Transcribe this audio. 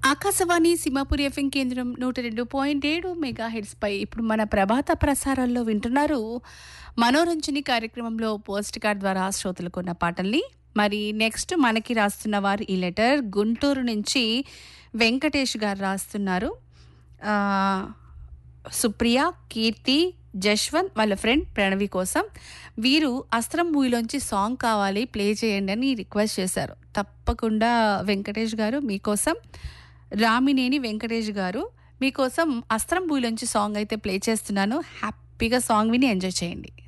Akashvani Simhapuri FM కేంద్రం నూట రెండు పాయింట్ ఏడు మెగా పై ఇప్పుడు మన ప్రభాత ప్రసారాల్లో వింటున్నారు మనోరంజని కార్యక్రమంలో పోస్ట్ కార్డ్ ద్వారా శ్రోతలకు ఉన్న పాటల్ని మరి నెక్స్ట్ మనకి రాస్తున్న వారు ఈ లెటర్ గుంటూరు నుంచి వెంకటేష్ గారు రాస్తున్నారు ఆ, సుప్రియ కీర్తి జశ్వంత్ వాళ్ళ ఫ్రెండ్ ప్రణవి కోసం వీరు అస్త్రం మూవీలోంచి సాంగ్ కావాలి ప్లే చేయండి అని రిక్వెస్ట్ చేశారు తప్పకుండా వెంకటేష్ గారు మీకోసం రామినేని వెంకటేష్ గారు మీకోసం అస్త్రం మూవీలోంచి సాంగ్ అయితే ప్లే చేస్తున్నాను హ్యాపీగా సాంగ్ విని ఎంజాయ్ చేయండి